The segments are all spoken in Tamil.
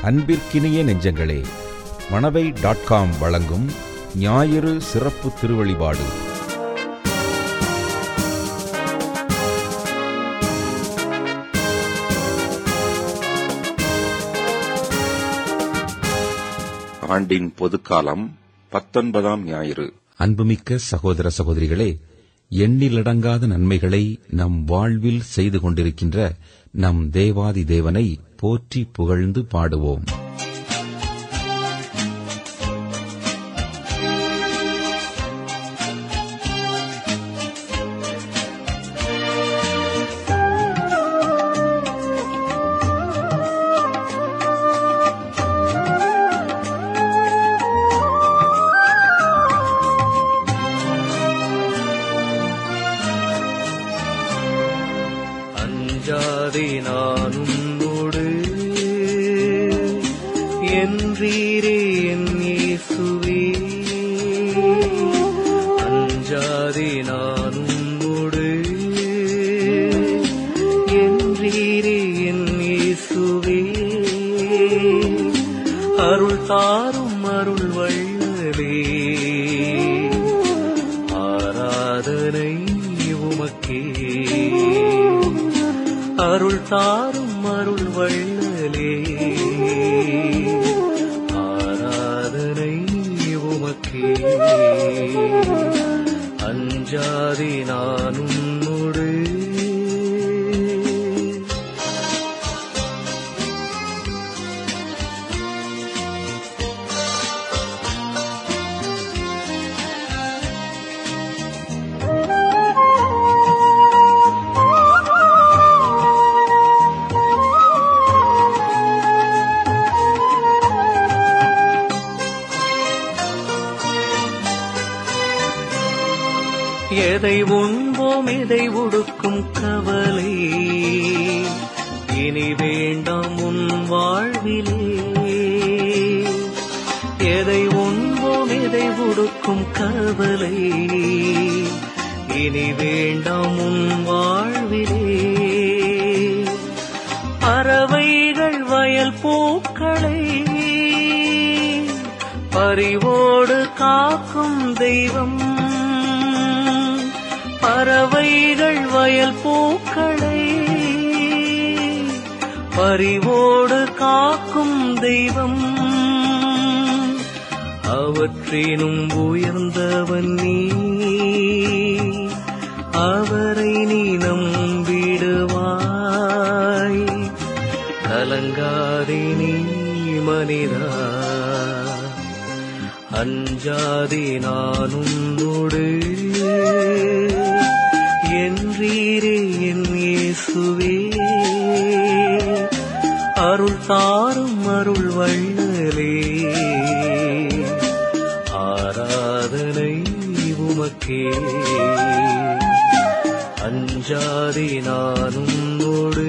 அன்பிற்கினிய நெஞ்சங்களே மணவை டாட் காம் வழங்கும் ஞாயிறு சிறப்பு திருவழிபாடு ஆண்டின் பொதுக்காலம் பத்தொன்பதாம் ஞாயிறு அன்புமிக்க சகோதர சகோதரிகளே எண்ணிலடங்காத நன்மைகளை நம் வாழ்வில் செய்து கொண்டிருக்கின்ற நம் தேவாதி தேவனை போற்றி புகழ்ந்து பாடுவோம் அஞ்சாதே நான் உன்னோடு என்றீரே என் இயேசுவே அஞ்சாதே நான் உன்னோடு என்றீரே என் இயேசுவே அருள் தாரும் அருள் வள்ளலே ஆராதனை உமக்கே அருள் தாரும் அருள் வள்ளலே ஆராதனை உமக்கே அஞ்சாதே நான் உன்னோடு எதை உண்போம் எதை உடுக்கும் கவலை இனி வேண்டாம் உன் வாழ்விலே எதை உண்போம் எதை உடுக்கும் கவலை இனி வேண்டாம் உன் வாழ்விலே பறவைகள் வயல் பூக்களை பறிவோடு காக்கும் தெய்வம் பறவைகள் வயல் பூக்களை பறிவோடு காக்கும் தெய்வம் அவற்றினும் உயர்ந்தவன் நீ அவரை நீ நம்பிடுவாய் கலங்காதே நீ மனிதா அஞ்சாதே நான் உன்னோடு என்றீரே என் இயேசுவே அருள் தாரும் அருள் வள்ளலே ஆராதனை உமக்கே அஞ்சாதே நான் உன்னோடு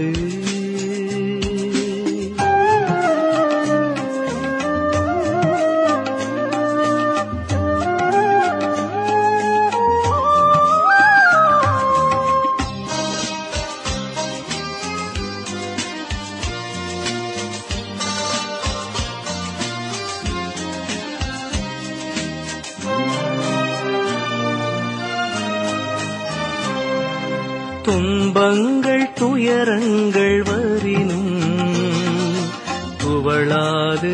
துன்பங்கள் துயரங்கள் வரினும் துவளாது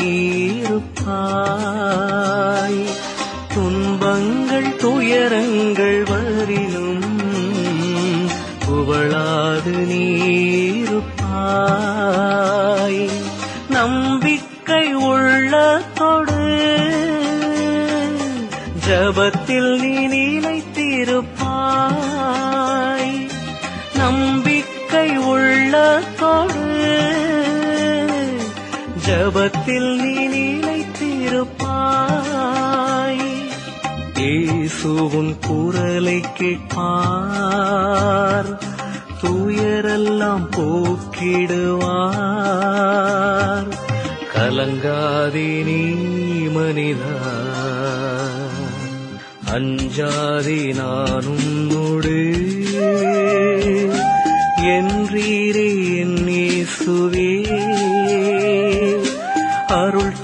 நீருப்பாய் துன்பங்கள் துயரங்கள் வரினும் துவளாது நீருப்பாய் நம்பிக்கை உள்ளத்தோடு ஜபத்தில் நீ நிலைத்திருப்பாய் நம்பிக்கை உள்ளத்தோடு ஜபத்தில் நீ நிலைத்திருப்பாய் இயேசுவின் குரலை கேட்பார் துயரெல்லாம் போக்கிடுவார் கலங்காதே நீ மனிதா அஞ்சாதே நான் உன்னோடு என்றீரே என் இயேசுவே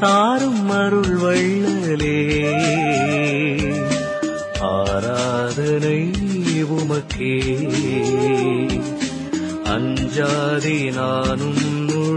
தாரும் அருள் வள்ளலே ஆராதனை உமக்கே அஞ்சாதே நானும்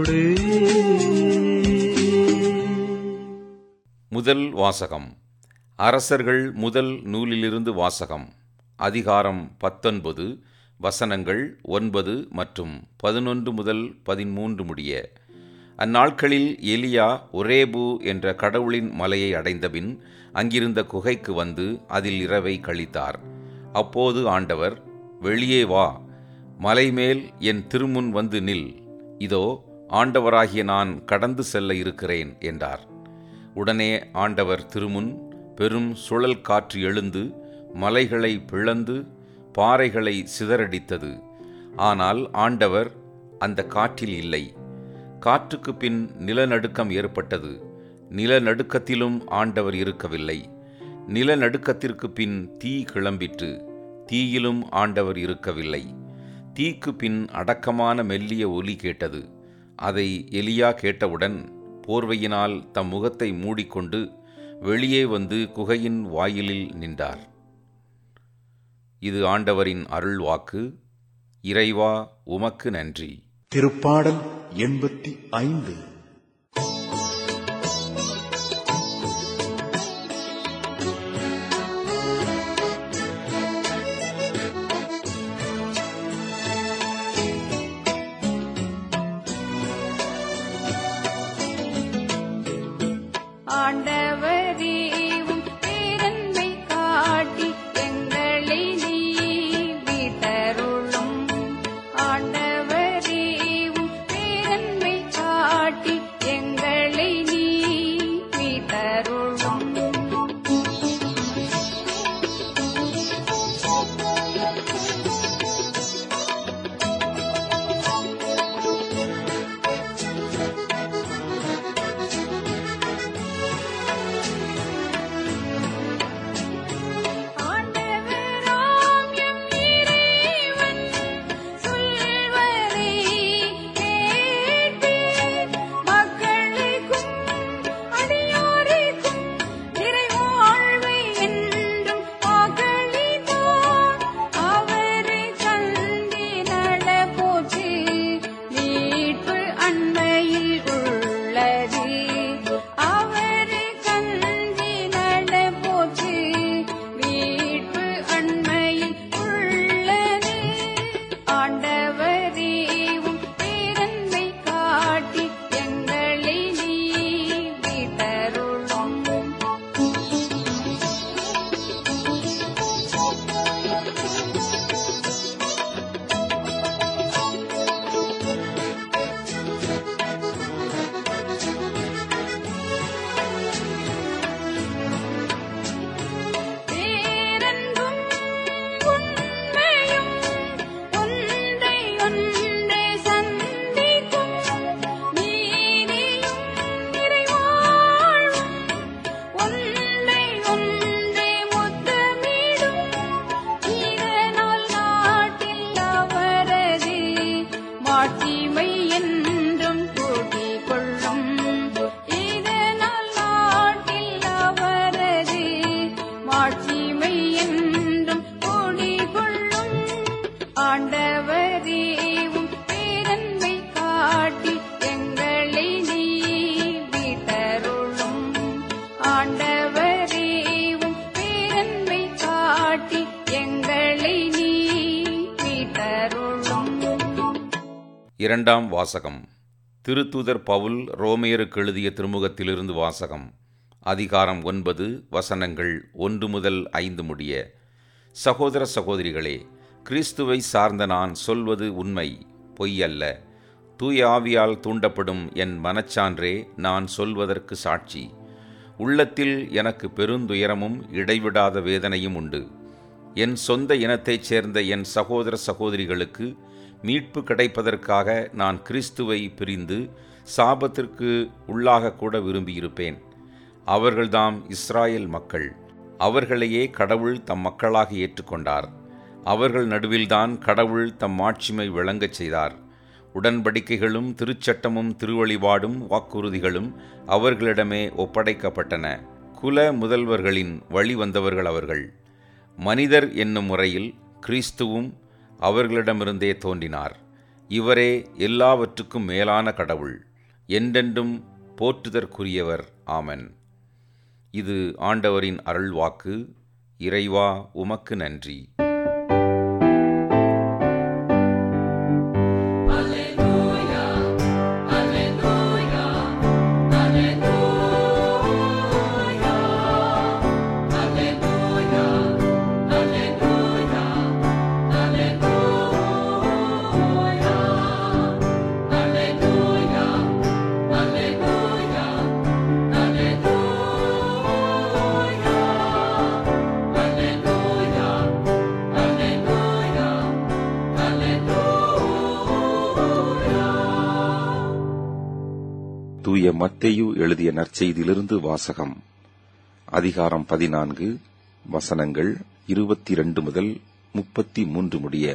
முதல் வாசகம் அரசர்கள் முதல் நூலிலிருந்து வாசகம் அதிகாரம் பத்தொன்பது வசனங்கள் ஒன்பது மற்றும் பதினொன்று முதல் பதிமூன்று முடிய அந்நாட்களில் எலியா ஒரேபு என்ற கடவுளின் மலையை அடைந்தபின் அங்கிருந்த குகைக்கு வந்து அதில் இரவை கழித்தார் அப்போது ஆண்டவர் வெளியே வா மலைமேல் என் திருமுன் வந்து நில் இதோ ஆண்டவராகிய நான் கடந்து செல்ல இருக்கிறேன் என்றார் உடனே ஆண்டவர் திருமுன் பெரும் சுழல் காற்று எழுந்து மலைகளை பிளந்து பாறைகளை சிதறடித்தது ஆனால் ஆண்டவர் அந்த காற்றில் இல்லை காற்றுக்கு பின் நிலநடுக்கம் ஏற்பட்டது நிலநடுக்கத்திலும் ஆண்டவர் இருக்கவில்லை நிலநடுக்கத்திற்கு பின் தீ கிளம்பிற்று தீயிலும் ஆண்டவர் இருக்கவில்லை தீக்கு பின் அடக்கமான மெல்லிய ஒலி கேட்டது அதை எலியா கேட்டவுடன் போர்வையினால் தம் முகத்தை மூடிக்கொண்டு வெளியே வந்து குகையின் வாயிலில் நின்றார் இது ஆண்டவரின் அருள் வாக்கு இறைவா உமக்கு நன்றி திருப்பாடல் எண்பத்தி ஐந்து ஆண்டவரேவும் பேரன்மை காட்டி எங்களை நீ மீட்டருளும் ஆண்டவரேவும் பேரன்மை காட்டி எங்களை நீ மீட்டருளும் ஆண்டவராம் எம் இறைவன் சொல்வதை கேட்டீர் மக்களுக்கும் அடியாருக்கும் நிறைவாழ்வை என்றும் வாக்களித்தார் அவரை கண்டி நடப்போச்சு மீட்பு அண்மையில் உள்ளது அவரை கண்டி நடப்போச்சு மீட்பு அண்மையில் உள்ளது ஆண்டவரேவும் பேரன்மை காட்டி எங்களை நீ மீட்டருளும் பேரன்பும் உண்மையும் ஒன்றை ஒன்றே சந்திக்கும் நீதியும் நிறைவாழ்வும் ஒன்றை ஒன்றே முத்தமிடும் இதனால் நாட்டில் அவரது மாட்சிமை என்றும் கூட்டிக் கொள்ளும் இதனால் நாட்டில் அவரது மாட்சிமை என்றும் கூடிக்கொள்ளும் ஆண்டவரேவும் பேரன்மை காட்டி எங்களை நீ மீட்டருளும் ஆண்டவரேவும் பேரன்மை காட்டி எங்களை நீ மீட்டருளும் இரண்டாம் வாசகம் திருத்தூதர் பவுல் ரோமையருக்கு எழுதிய திருமுகத்திலிருந்து வாசகம் அதிகாரம் ஒன்பது வசனங்கள் ஒன்று முதல் ஐந்து முடிய சகோதர சகோதரிகளே கிறிஸ்துவை சார்ந்த நான் சொல்வது உண்மை பொய்யல்ல தூய ஆவியால் தூண்டப்படும் என் மனச்சான்றே நான் சொல்வதற்கு சாட்சி உள்ளத்தில் எனக்கு பெருந்துயரமும் இடைவிடாத வேதனையும் உண்டு என் சொந்த இனத்தைச் சேர்ந்த என் சகோதர சகோதரிகளுக்கு மீட்பு கிடைப்பதற்காக நான் கிறிஸ்துவை பிரிந்து சாபத்திற்கு உள்ளாகக்கூட விரும்பியிருப்பேன் அவர்கள்தாம் இஸ்ராயேல் மக்கள் அவர்களையே கடவுள் தம் மக்களாக ஏற்றுக்கொண்டார் அவர்கள் நடுவில்தான் கடவுள் தம் மாட்சிமை விளங்கச் செய்தார் உடன்படிக்கைகளும் திருச்சட்டமும் திருவழிபாடும் வாக்குறுதிகளும் அவர்களிடமே ஒப்படைக்கப்பட்டன குல முதல்வர்களின் வழி வந்தவர்கள் அவர்கள் மனிதர் என்னும் முறையில் கிறிஸ்துவும் அவர்களிடமிருந்தே தோன்றினார் இவரே எல்லாவற்றுக்கும் மேலான கடவுள் என்றென்றும் போற்றுதற்குரியவர் ஆமன் இது ஆண்டவரின் அருள்வாக்கு இறைவா உமக்கு நன்றி தூய மத்தேயு எழுதிய நற்செய்தியிலிருந்து வாசகம் அதிகாரம் பதினான்கு வசனங்கள் இருபத்தி இரண்டு முதல் முப்பத்தி மூன்று முடிய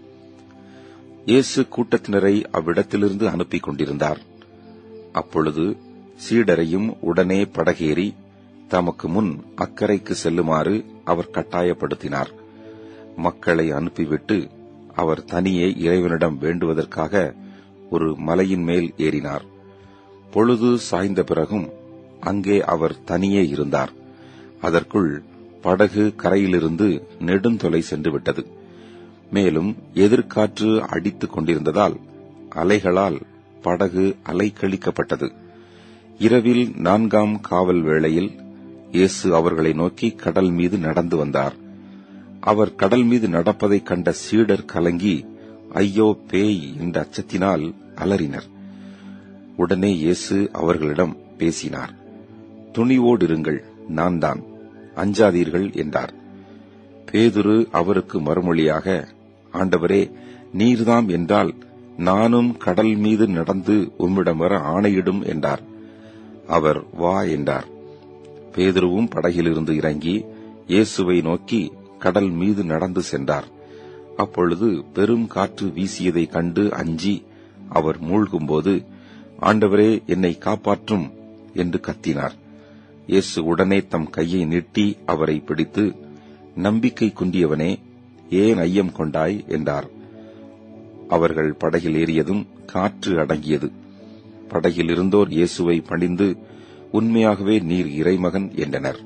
இயேசு கூட்டத்தினரை அவ்விடத்திலிருந்து அனுப்பிக் கொண்டிருந்தார் அப்பொழுது சீடரையும் உடனே படகேறி தமக்கு முன் அக்கறைக்கு செல்லுமாறு அவர் கட்டாயப்படுத்தினார் மக்களை அனுப்பிவிட்டு அவர் தனியே இறைவனிடம் வேண்டுவதற்காக ஒரு மலையின் மேல் ஏறினார் பொழுது சாய்ந்த பிறகும் அங்கே அவர் தனியே இருந்தார் அதற்குள் படகு கரையிலிருந்து நெடுந்தொலை சென்று விட்டது மேலும் எதிர்காற்று அடித்துக் கொண்டிருந்ததால் அலைகளால் படகு அலைக்கழிக்கப்பட்டது இரவில் நான்காம் காவல் வேளையில் இயேசு அவர்களை நோக்கி கடல் மீது நடந்து வந்தார் அவர் கடல் மீது நடப்பதைக் கண்ட சீடர் கலங்கி ஐயோ பேய் என்ற அச்சத்தினால் அலறினர் உடனே இயேசு அவர்களிடம் பேசினார் துணிவோடு இருங்கள் நான் தான் அஞ்சாதீர்கள் என்றார் பேதுரு அவருக்கு மறுமொழியாக ஆண்டவரே நீர்தாம் என்றால் நானும் கடல் மீது நடந்து உம்மிடம் வர ஆணையிடும் என்றார் அவர் வா என்றார் பேதுருவும் படகிலிருந்து இறங்கி இயேசுவை நோக்கி கடல் மீது நடந்து சென்றார் அப்பொழுது பெரும் காற்று வீசியதைக் கண்டு அஞ்சி அவர் மூழ்கும்போது ஆண்டவரே என்னை காப்பாற்றும் என்று கத்தினார் இயேசு உடனே தம் கையை நீட்டி அவரை பிடித்து நம்பிக்கை குன்றியவனே ஏன் ஐயம் கொண்டாய் என்றார் அவர்கள் படகில் ஏறியதும் காற்று அடங்கியது படகில் இருந்தோர் இயேசுவை பணிந்து உண்மையாகவே நீர் இறைமகன் என்றனர்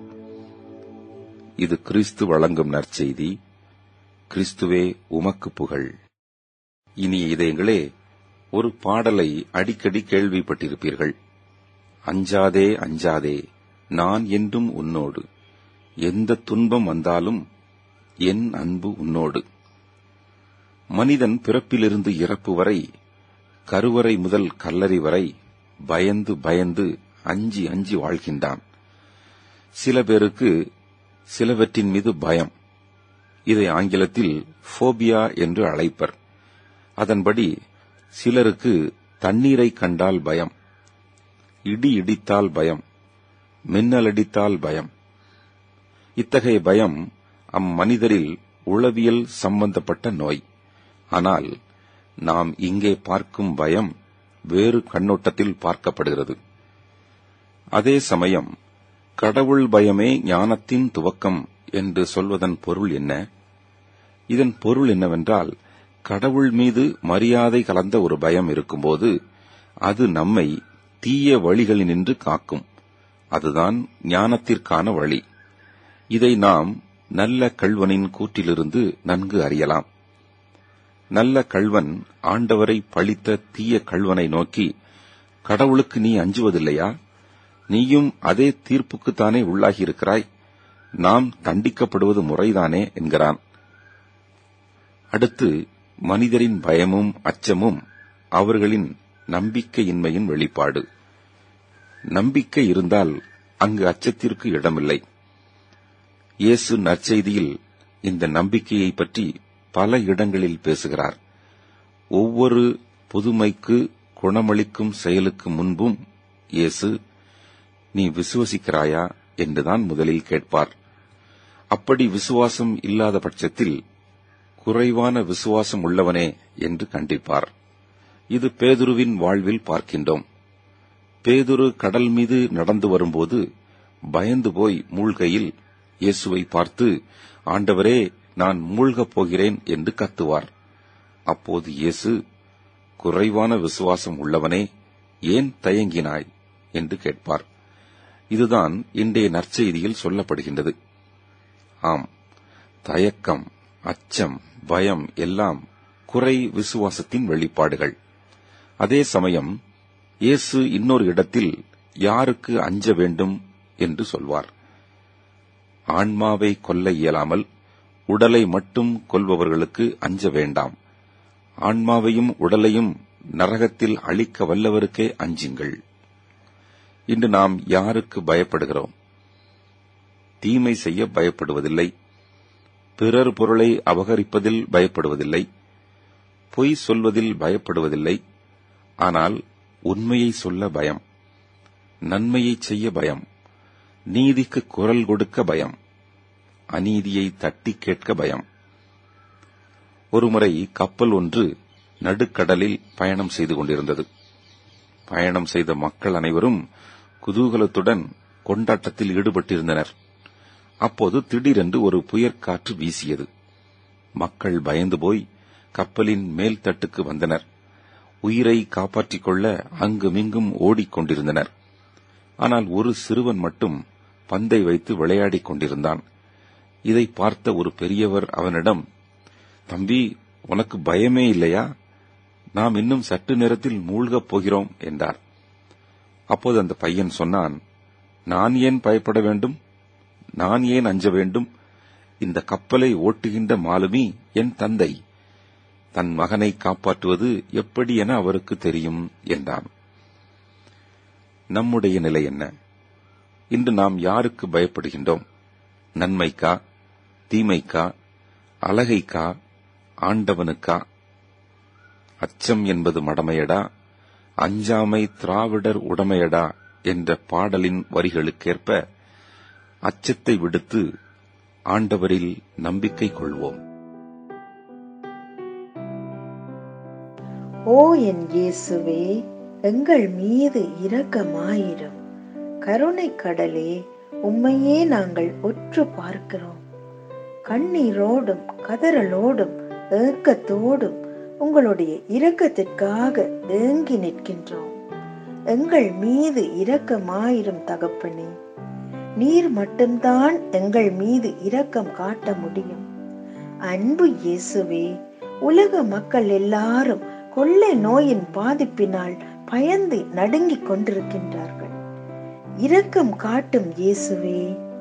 இது கிறிஸ்து வழங்கும் நற்செய்தி கிறிஸ்துவே உமக்கு புகழ் இனிய இதயங்களே ஒரு பாடலை அடிக்கடி கேள்விப்பட்டிருப்பீர்கள் அஞ்சாதே அஞ்சாதே நான் என்றும் உன்னோடு எந்த துன்பம் வந்தாலும் என் அன்பு உன்னோடு மனிதன் பிறப்பிலிருந்து இறப்பு வரை கருவறை முதல் கல்லறை வரை பயந்து பயந்து அஞ்சி அஞ்சி வாழ்கின்றான் சில பேருக்கு சிலவற்றின் மீது பயம் இதை ஆங்கிலத்தில் ஃபோபியா என்று அழைப்பர் அதன்படி சிலருக்கு தண்ணீரை கண்டால் பயம் இடி இடித்தால் பயம் மின்னல் அடித்தால் பயம் இத்தகைய பயம் அம்மனிதரில் உளவியல் சம்பந்தப்பட்ட நோய் ஆனால் நாம் இங்கே பார்க்கும் பயம் வேறு கண்ணோட்டத்தில் பார்க்கப்படுகிறது அதே சமயம் கடவுள் பயமே ஞானத்தின் துவக்கம் என்று சொல்வதன் பொருள் என்ன இதன் பொருள் என்னவென்றால் கடவுள் மீது மரியாதை கலந்த ஒரு பயம் இருக்கும்போது அது நம்மை தீய வழிகளினின்று காக்கும் அதுதான் ஞானத்திற்கான வழி இதை நாம் நல்ல கள்வனின் கூற்றிலிருந்து நன்கு அறியலாம் நல்ல கள்வன் ஆண்டவரை பழித்த தீய கள்வனை நோக்கி கடவுளுக்கு நீ அஞ்சுவதில்லையா நீயும் அதே தீர்ப்புக்குத்தானே உள்ளாகியிருக்கிறாய் நாம் தண்டிக்கப்படுவது முறைதானே என்கிறான் அடுத்து மனிதரின் பயமும் அச்சமும் அவர்களின் நம்பிக்கையின்மையின் வெளிப்பாடு நம்பிக்கை இருந்தால் அங்கு அச்சத்திற்கு இடமில்லை இயேசு நற்செய்தியில் இந்த நம்பிக்கையை பற்றி பல இடங்களில் பேசுகிறார் ஒவ்வொரு புதுமைக்கு குணமளிக்கும் செயலுக்கு முன்பும் இயேசு நீ விசுவசிக்கிறாயா என்றுதான் முதலில் கேட்பார் அப்படி விசுவாசம் இல்லாத பட்சத்தில் குறைவான விசுவாசம் உள்ளவனே என்று கண்டிப்பார் இது பேதுருவின் வாழ்வில் பார்க்கின்றோம் பேதுரு கடல் மீது நடந்து வரும்போது பயந்து போய் மூழ்கையில் இயேசுவை பார்த்து ஆண்டவரே நான் மூழ்கப் போகிறேன் என்று கத்துவார் அப்போது இயேசு குறைவான விசுவாசம் உள்ளவனே ஏன் தயங்கினாய் என்று கேட்பார் இதுதான் இன்றைய நற்செய்தியில் சொல்லப்படுகின்றது ஆம் தயக்கம் அச்சம் பயம் எல்லாம் குறை விசுவாசத்தின் வெளிப்பாடுகள் அதே சமயம் இயேசு இன்னொரு இடத்தில் யாருக்கு அஞ்ச வேண்டும் என்று சொல்வார் ஆன்மாவை கொல்ல இயலாமல் உடலை மட்டும் கொல்பவர்களுக்கு அஞ்ச வேண்டாம் ஆன்மாவையும் உடலையும் நரகத்தில் அழிக்க வல்லவருக்கே அஞ்சுங்கள் இன்று நாம் யாருக்கு பயப்படுகிறோம் தீமை செய்ய பயப்படுவதில்லை பிறர் பொருளை அபகரிப்பதில் பயப்படுவதில்லை பொய் சொல்வதில் பயப்படுவதில்லை ஆனால் உண்மையை சொல்ல பயம் நன்மையை செய்ய பயம் நீதிக்கு குரல் கொடுக்க பயம் அநீதியை தட்டி கேட்க பயம் ஒருமுறை கப்பல் ஒன்று நடுக்கடலில் பயணம் செய்து கொண்டிருந்தது பயணம் செய்த மக்கள் அனைவரும் குதூகலத்துடன் கொண்டாட்டத்தில் ஈடுபட்டிருந்தனர் அப்போது திடீரென்று ஒரு புயற்காற்று வீசியது மக்கள் பயந்து போய் கப்பலின் மேல் தட்டுக்கு வந்தனர் உயிரை காப்பாற்றிக் கொள்ள அங்குமிங்கும் ஓடிக்கொண்டிருந்தனர் ஆனால் ஒரு சிறுவன் மட்டும் பந்தை வைத்து விளையாடிக் கொண்டிருந்தான் இதை பார்த்த ஒரு பெரியவர் அவனிடம் தம்பி உனக்கு பயமே இல்லையா நாம் இன்னும் சற்று நேரத்தில் மூழ்கப் போகிறோம் என்றார் அப்போது அந்த பையன் சொன்னான் நான் ஏன் பயப்பட வேண்டும் நான் ஏன் அஞ்ச வேண்டும் இந்த கப்பலை ஓட்டுகின்ற மாலுமி என் தந்தை தன் மகனை காப்பாற்றுவது எப்படி என அவருக்கு தெரியும் என்றான் நம்முடைய நிலை என்ன இன்று நாம் யாருக்கு பயப்படுகின்றோம் நன்மைக்கா தீமைக்கா அழகைக்கா ஆண்டவனுக்கா அச்சம் என்பது மடமையடா அஞ்சாமை திராவிடர் உடமையடா என்ற பாடலின் வரிகளுக்கேற்ப அச்சத்தை விடுத்து ஆண்டவரில் நம்பிக்கை கொள்வோம் ஓ என் இயேசுவே எங்கள் மீது இரக்கமாயிரும் கருணை கடலே உம்மையே நாங்கள் ஒற்று பார்க்கிறோம் கண்ணீரோடும் கதறலோடும் ஏக்கத்தோடும் உங்களுடைய இரக்கத்திற்காக ஏங்கி நிற்கின்றோம் எங்கள் மீது இரக்கமாயிரும் தகப்பனே நீர் மட்டும்தான் எங்கள் மீது இரக்கம் காட்ட முடியும் அன்பு இயேசுவே உலக மக்கள் எல்லாரும் கொள்ளை நோயின் பாதிப்பினால் பயந்து நடுங்கிக் கொண்டிருக்கின்றார்கள் இரக்கம் காட்டும் இயேசுவே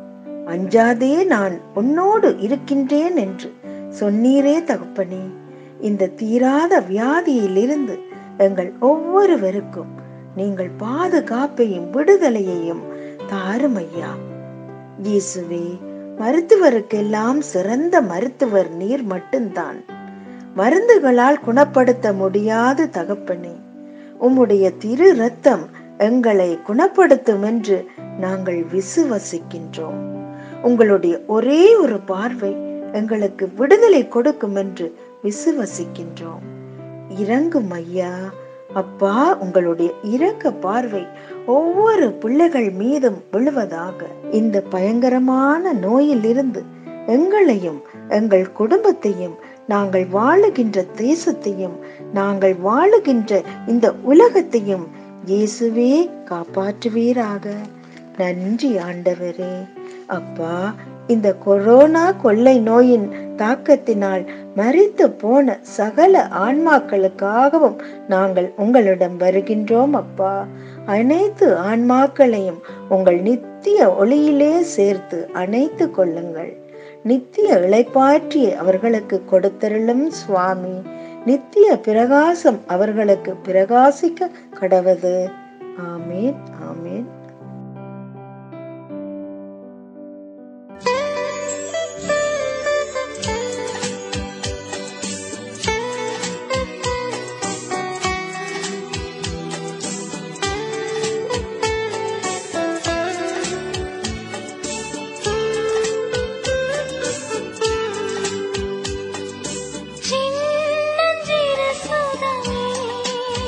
அஞ்சாதே நான் உன்னோடு இருக்கின்றேன் என்று சொன்னீரே தகப்பனே இந்த தீராத வியாதியிலிருந்து எங்கள் ஒவ்வொருவருக்கும் நீங்கள் பாதுகாப்பையும் விடுதலையையும் தாரும் ஐயா இயேசுவே மருத்துவருக்கெல்லாம் சிறந்த மருத்துவர் நீர் மட்டும்தான் மருந்துகளால் குணப்படுத்த முடியாது தகப்பனே உம்முடைய திரு ரத்தம் எங்களை குணப்படுத்தும் என்று நாங்கள் விசுவசிக்கின்றோம் உங்களுடைய ஒரே ஒரு பார்வை எங்களுக்கு விடுதலை கொடுக்கும் என்று விசுவசிக்கின்றோம் இறங்கும் ஐயா அப்பா உங்களுடைய இரக்க பார்வை ஒவ்வொரு பிள்ளைகள் மீதும் விழுவதாக இந்த பயங்கரமான நோயிலிருந்து எங்களையும் எங்கள் குடும்பத்தையும் நாங்கள் வாழுகின்ற தேசத்தையும் நாங்கள் வாழுகின்ற இந்த உலகத்தையும் இயேசுவே காப்பாற்றுவீராக நன்றி ஆண்டவரே அப்பா இந்த கொரோனா கொள்ளை நோயின் தாக்கத்தினால் மறித்து போன சகல ஆன்மாக்களுக்காகவும் நாங்கள் உங்களிடம் வருகின்றோம் அப்பா அனைத்து ஆன்மாக்களையும் உங்கள் நித்திய ஒளியிலே சேர்த்து அணைத்து கொள்ளுங்கள் நித்திய இளைப்பாற்றி அவர்களுக்கு கொடுத்தருளும் சுவாமி நித்திய பிரகாசம் அவர்களுக்கு பிரகாசிக்க கடவது ஆமேன் ஆமேன் சின்னஞ்சிறு சுடமே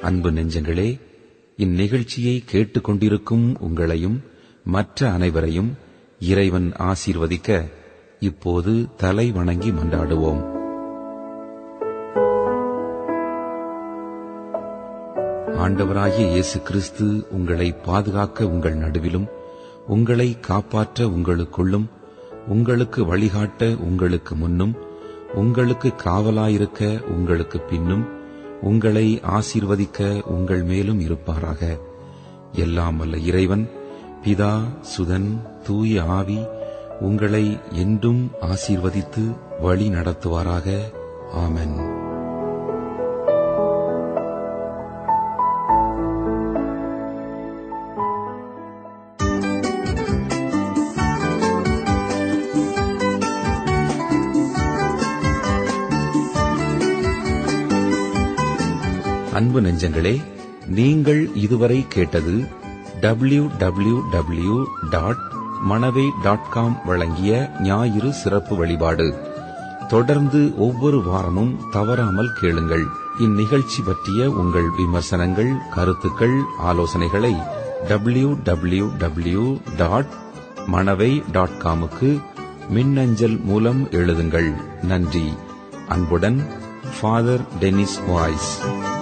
அன்பு நெஞ்சங்களே இந்நிகழ்ச்சியை கேட்டுக்கொண்டிருக்கும் உங்களையும் மற்ற அனைவரையும் இறைவன் ஆசீர்வதிக்க இப்போது தலை வணங்கி மன்றாடுவோம் ஆண்டவராகிய இயேசு கிறிஸ்து உங்களை பாதுகாக்க உங்கள் நடுவிலும் உங்களை காப்பாற்ற உங்களுக்குள்ளும் உங்களுக்கு வழிகாட்ட உங்களுக்கு முன்னும் உங்களுக்கு காவலாயிருக்க உங்களுக்கு பின்னும் உங்களை ஆசீர்வதிக்க உங்கள் மேலும் இருப்பாராக எல்லாம் வல்ல இறைவன் பிதா சுதன் தூய ஆவி உங்களை என்றும் ஆசீர்வதித்து வழி நடத்துவாராக ஆமென் அன்பு நெஞ்சங்களே நீங்கள் இதுவரை கேட்டது W W W dot Manavai dot com வழங்கிய ஞாயிறு சிறப்பு வழிபாடு தொடர்ந்து ஒவ்வொரு வாரமும் தவறாமல் கேளுங்கள் இந்நிகழ்ச்சி பற்றிய உங்கள் விமர்சனங்கள் கருத்துக்கள் ஆலோசனைகளை W W W dot Manavai dot காமுக்கு மின்னஞ்சல் மூலம் எழுதுங்கள் நன்றி அன்புடன் ஃபாதர் டெனிஸ் வாய்ஸ்